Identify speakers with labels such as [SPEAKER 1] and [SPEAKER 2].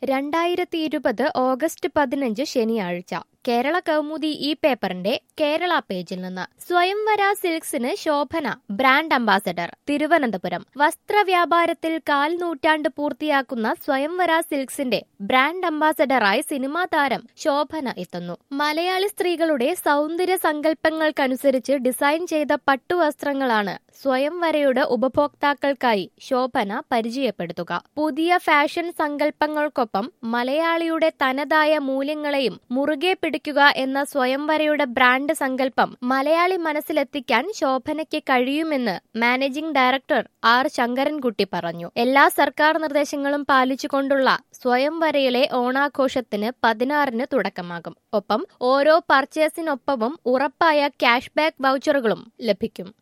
[SPEAKER 1] രണ്ടായിരത്തി ഇരുപത് ഓഗസ്റ്റ് പതിനഞ്ച് ശനിയാഴ്ച കേരള കൗമുദി ഈ പേപ്പറിന്റെ കേരള പേജിൽ നിന്ന് സ്വയംവര സിൽക്സിന് ശോഭന ബ്രാൻഡ് അംബാസഡർ തിരുവനന്തപുരം വസ്ത്രവ്യാപാരത്തിൽ കാൽ നൂറ്റാണ്ട് പൂർത്തിയാക്കുന്ന സ്വയംവര സിൽക്സിന്റെ ബ്രാൻഡ് അംബാസഡറായി സിനിമാ താരം ശോഭന എത്തുന്നു മലയാളി സ്ത്രീകളുടെ സൗന്ദര്യ സങ്കല്പങ്ങൾക്കനുസരിച്ച് ഡിസൈൻ ചെയ്ത പട്ടുവസ്ത്രങ്ങളാണ് സ്വയംവരയുടെ ഉപഭോക്താക്കൾക്കായി ശോഭന പരിചയപ്പെടുത്തുക പുതിയ ഫാഷൻ സങ്കല്പങ്ങൾക്കൊപ്പം മലയാളിയുടെ തനതായ മൂല്യങ്ങളെയും മുറുകെ പിടിക്കുക എന്ന സ്വയംവരയുടെ ബ്രാൻഡ് സങ്കല്പം മലയാളി മനസ്സിലെത്തിക്കാൻ ശോഭനയ്ക്ക് കഴിയുമെന്ന് മാനേജിംഗ് ഡയറക്ടർ ആർ ശങ്കരൻകുട്ടി പറഞ്ഞു എല്ലാ സർക്കാർ നിർദ്ദേശങ്ങളും പാലിച്ചുകൊണ്ടുള്ള സ്വയംവരയിലെ ഓണാഘോഷത്തിന് പതിനാറിന് തുടക്കമാകും ഒപ്പം ഓരോ പർച്ചേസിനൊപ്പവും ഉറപ്പായ ക്യാഷ് ബാക്ക് വൗച്ചറുകളും ലഭിക്കും